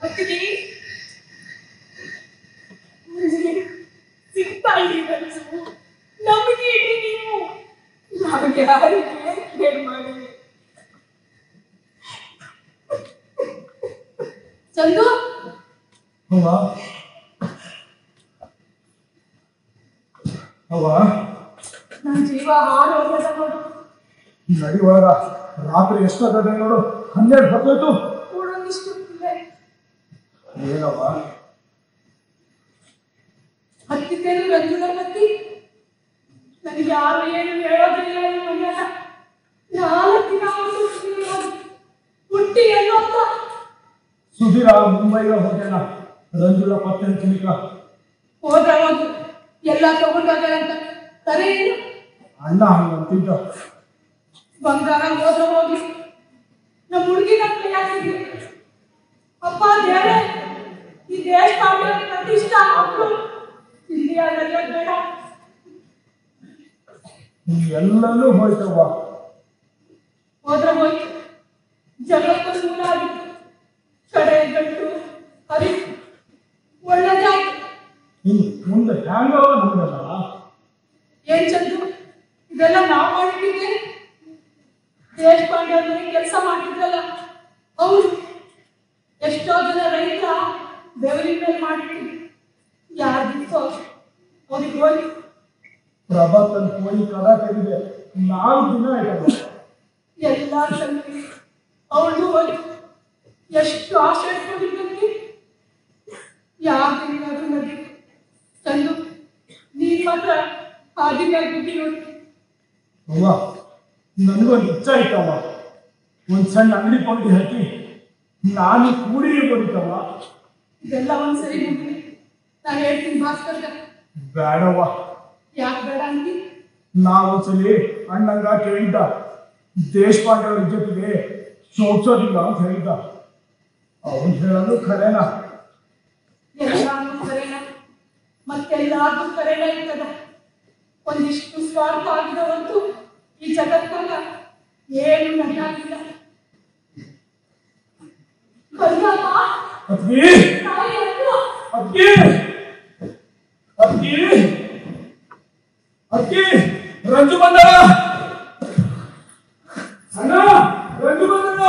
ಅತ್ತಿಗೆ ನನಗೆ ಸಿಗ್ತಾ ಇದೆ ಕನಸು ನಮಗೆ ಇಡಿ ನೀವು ನಾವು ಯಾರಿಗೆ ಕೇರ್ ಮಾಡಿ ಚಂದು ಅವ್ವ ಅವ್ವ ನನ್ನ ಜೀವ ಹಾರೋಗ್ಯದ ನೋಡು ನಡಿ ಒಳಗ ರಾತ್ರಿ ಎಷ್ಟೊತ್ತದೆ ನೋಡು ಹನ್ನೆರಡು ಹೊತ್ತೋಯ್ತು ಕೂಡೊಂದಿಷ್ಟು ಇಲ್ಲೇ ಏನವ್ವ ಹತ್ತಿದ್ದೇನೆ ರಂಜುನ ಮತ್ತಿ ನನಗೆ ಯಾರು ಏನು ಹೇಳೋದಿಲ್ಲ ಈ ಮನೆಯಲ್ಲ ನಾಲ್ಕು ದಿನ ಆಯ್ತು ಸುಮ್ಮನೆ ಹೋಗಿ. ಹುಟ್ಟಿ ಎಲ್ಲೋ ಅಂತ ಸುಧೀರ ಮುಂಬೈಗೆ ಹೋಗ್ಯಾನ ರಂಜುಲ ಪತ್ತೆ ಹಚ್ಚಲಿಕ್ಕ ಹೋದ್ರೆ ಹೋದ್ರು ಎಲ್ಲ ತಗೊಂಡೋಗ್ಯಾರ ಅಂತ ಸರಿ ಏನು ಅಣ್ಣ ಹಂಗಂತಿದ್ದ ಬಂಗಾರ ಹೋದ್ರೆ ಹೋಗಿ ನಮ್ಮ ಹುಡುಗಿನ ಕೈಯಾಗಿದ್ವಿ ಅಪ್ಪ ದೇವರೇ ಈ ದೇಶ ಕಾವ್ಯ ಪ್ರತಿಷ್ಠಾ ಮಕ್ಕಳು ಇಂಡಿಯಾದಲ್ಲಿ ಬೇಡ ಎಲ್ಲನೂ ಹೋಯ್ತವ್ವ ಹೋದ್ರೆ ಹೋಯ್ತು ಜಗತ್ತು ಮೂಲ ಆಗಿತ್ತು ಕಡೆ ಗಂಟು ಹರಿ ಒಳ್ಳೆದಾಯ್ತು ಇನ್ ಮುಂದೆ ಹ್ಯಾಂಗವ ನಮ್ದಲ್ಲ ಏನ್ ಚಂದು ಇದೆಲ್ಲ ನಾವು ಮಾಡಿಟ್ಟಿದ್ದೆ ದೇಶಪಾಂಡೆ ಅವ್ರ ಕೆಲಸ ಮಾಡಿದ್ರಲ್ಲ ಅವ್ರು ಎಷ್ಟೋ ಜನ ರೈತ ಬೆವರಿನ ಮೇಲೆ ಮಾಡಿಟ್ಟಿದ್ರು ಯಾರು ದಿವಸ ಅವ್ರಿಗೆ ಹೋಗಿ ಪ್ರಭಾತನ್ ಕೋಳಿ ಕದ ತೆಗಿದೆ ನಾಲ್ಕು ದಿನ ಆಯ್ತವ ಎಲ್ಲ ತಂದು ಅವಳು ಹೋಗಿ ಎಷ್ಟು ಆಸೆ ಇಟ್ಕೊಂಡಿದ್ದಕ್ಕೆ ಯಾಕೆ ಅದು ನದಿ ಚಂದು ನೀನ್ ಮಾತ್ರ ಹಾದಿ ಮೇಲೆ ಬಿಟ್ಟು ನೋಡಿ ಅವ್ವ ನನಗೊಂದು ಇಚ್ಛೆ ಆಯ್ತವ್ವ ಒಂದ್ ಸಣ್ಣ ಅಂಗಡಿ ಕೊಂಡು ಹಾಕಿ ನಾನು ಕೂಡಿ ಬರೀತವ್ವ ಇದೆಲ್ಲ ಒಂದ್ಸರಿ ಮುಗಿಲಿ ನಾನು ಹೇಳ್ತೀನಿ ಭಾಸ್ಕರ್ಗ ಬೇಡವ್ವ ಯಾಕೆ ಬೇಡ ಅಂತಿ ನಾವೊಂದ್ಸಲಿ ಅಣ್ಣಂಗ ಕೇಳಿದ್ದ ದೇಶಪಾಂಡೆ ಅವ್ರ ಜೊತೆಗೆ ಶೋಭಿಸೋದಿಲ್ಲ ಅಂತ ಹೇಳಿದ್ದ ಅವನ್ ಹೇಳೋದು ಖರೇನಾ ಎಲ್ಲಾನು ಕರೆನ ಮತ್ತೆಲ್ಲಾರ್ದು ಕರೆನ ಇರ್ತದ ಒಂದಿಷ್ಟು ಸ್ವಾರ್ಥ ಆಗಿದವಂತೂ ಈ ಜಗತ್ತಾಗ ಏನು ನನ್ನಾಗಿಲ್ಲ ಬಂದಮ್ಮ ಅದ್ಗಿ ತಾಯಿ ಅನ್ನು ಅದ್ಗಿ ಅದ್ಗಿ ಅದ್ಗಿ ರಂಜು ಬಂದಳ ಅಣ್ಣ ರಂಜು ಬಂದಳ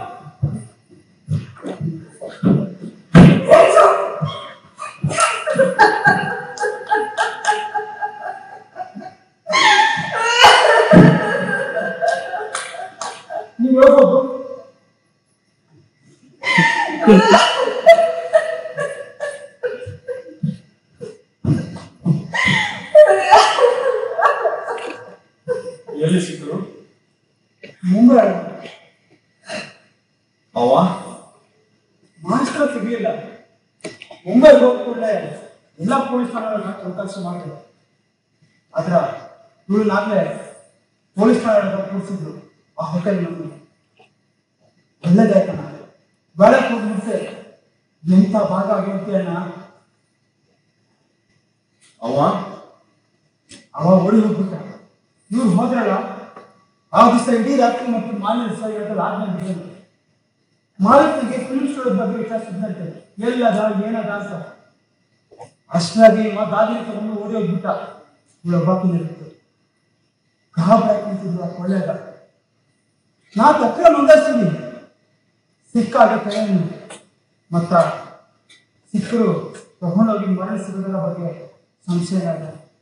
ನೀವು ಹೇಳ್ಬೋದು ಎಲ್ಲಿ ಸಿಕ್ಕರು ಮುಂಬೈ ಅವ ಮಾಸ್ಟರ್ ಸಿಗ್ಲಿಲ್ಲ ಮುಂಬೈಗೆ ಹೋದ ಕೂಡಲೇ ಎಲ್ಲ ಪೊಲೀಸ್ ಠಾಣೆಗಳನ್ನ ಚೌಕಾಸಿ ಮಾಡಿದ್ರು ಆದ್ರ ಇವಳನ್ನಾಗ್ಲೇ ಪೊಲೀಸ್ ಠಾಣೆ ಕೂರಿಸಿದ್ರು ಆ ಹೋಟೆಲ್ ನಮ್ಗೆ ಒಳ್ಳೇದಾಯ್ತಣ್ಣ ಬೆಳಕ್ ಹೋಗ್ಬಿಟ್ಟೆ ಎಂತ ಭಾಗ ಆಗೈತೆ ಅಣ್ಣ ಅವ ಅವ ಓಡಿ ಹೋಗ್ಬಿಟ್ಟ ಇವ್ರು ಹೋದ್ರಲ್ಲ ಆ ದಿವಸ ಇಡೀ ರಾತ್ರಿ ಮತ್ತು ಮಾಲಿನ್ಯ ದಿವಸ ಇವತ್ತು ಆದ್ಮೇಲೆ ಮಾಲಕ್ನಿಗೆ ಫಿಲ್ಮ್ ಸ್ಟುಡಿಯೋ ಬಗ್ಗೆ ವಿಚಾರ ಸಿದ್ದಂತೆ ಎಲ್ಲದ ಏನದ ಅಂತ ಅಷ್ಟಾಗಿ ಮಾ ದಾದಿ ತಗೊಂಡು ಓಡಿ ಹೋಗ್ಬಿಟ್ಟ ಇವಳ ಬಾಕಿಲಿರುತ್ತೆ ಗಾಬರಿ ನಿಂತಿದ್ರು ಒಳ್ಳೇದ ನಾ ತಕ್ಕ ನೋಂದಾಯಿಸ್ತೀನಿ ಸಿಕ್ಕಾಗ ಕೈಯನ್ನು ಮತ್ತ ಸಿಕ್ಕರು ತಗೊಂಡೋಗಿ ಮರಳಿಸಿರೋದರ ಬಗ್ಗೆ ಸಂಶಯ ಇಲ್ಲ